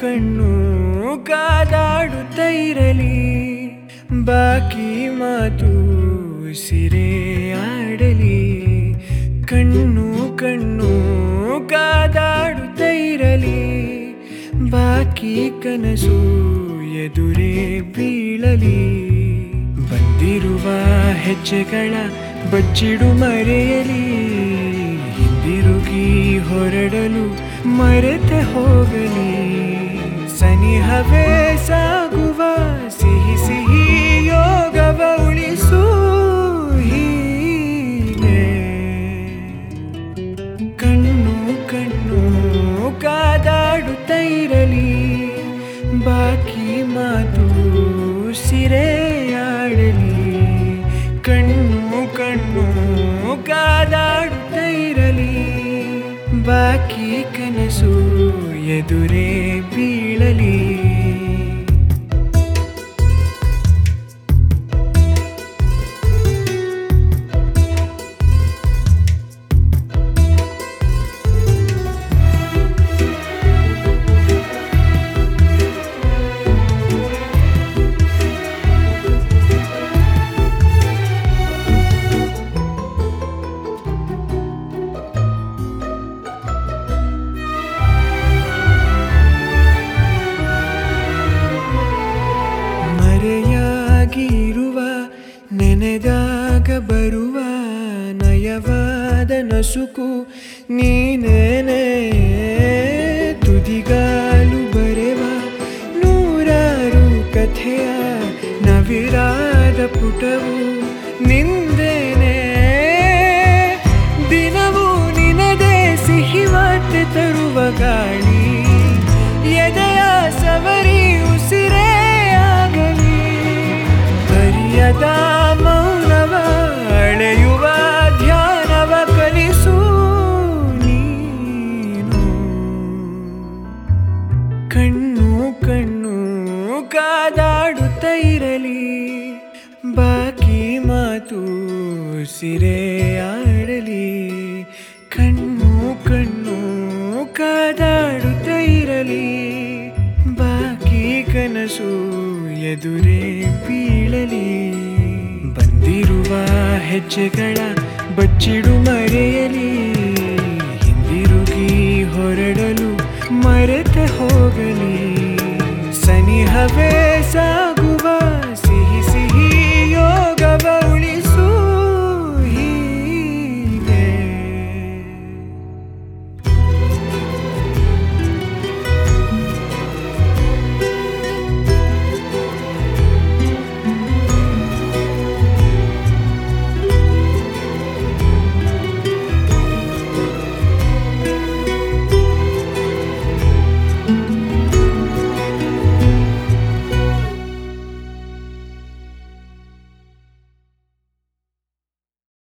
ಕಣ್ಣು ಕಾದಾಡುತ್ತ ಇರಲಿ ಬಾಕಿ ಮಾತು ಸಿರೆ ಆಡಲಿ ಕಣ್ಣು ಕಣ್ಣು ಕಾದಾಡುತ್ತ ಇರಲಿ ಬಾಕಿ ಕನಸು ಎದುರೇ ಬೀಳಲಿ ಬಂದಿರುವ ಹೆಜ್ಜೆಗಳ ಬಚ್ಚಿಡು ಮರೆಯಲಿ ಹಿಂದಿರುಗಿ ಹೊರಡಲು ಮರೆತೆ ಹೋಗಲಿ ಸನಿಹವೇ ಸಾಗುವ ಸಿಹಿ ಸಿಹಿ ಯೋಗವ ಉಳಿಸು ಹೀಗೆ ಕಣ್ಣು ಕಣ್ಣು ಕಾದಾಡುತ್ತ ಇರಲಿ ಬಾಕಿ ಮಾತು ಸಿರೆಯಾಡಲಿ ಕಣ್ಣು ಕಣ್ಣು ಕಾದಾಡುತ್ತ ಇರಲಿ ಬಾಕಿ ಕನಸು ಎದುರೇ ಬೀಳಲಿ ಮರೆಯಾಗಿರುವ ನೆನೆದಾಗ ಬರುವ ನಯವಾದ ನಸುಕು ನೀನೇನೆ ತುದಿಗಾಲು ಬರೆವ ನೂರಾರು ಕಥೆಯ ನವಿರಾದ ಪುಟವು ನಿಂದೇನೆ ದಿನವೂ ನಿನದೇ ಸಿಹಿ ವಾರ್ತೆ ತರುವ ಗಾಳಿ ಎದೆಯ ಸವರಿ ಉಸಿರೇ ಆಗಲಿ ಹರಿಯದ ಮೌನವ ಅಳೆಯುವ ಧ್ಯಾನವ ಕಲಿಸು ನೀನು ಕಣ್ಣು ಕಣ್ಣು ಕಾದಾಡುತ್ತ ಇರಲಿ ಬಾಕಿ ಮಾತು ಸಿರೆಯಾಡಲಿ ಕಣ್ಣು ಕಣ್ಣು ಕಾದಾಡುತ್ತ ಇರಲಿ ಬಾಕಿ ಕನಸು ಎದುರೇ ಬೀಳಲಿ ಬಂದಿರುವ ಹೆಜ್ಜೆಗಳ ಬಚ್ಚಿಡು ಮರೆಯಲಿ ಹಿಂದಿರುಗಿ ಹೊರಡಲು ಮರೆತೆ ಹೋಗಲಿ ಸನಿಹವೇ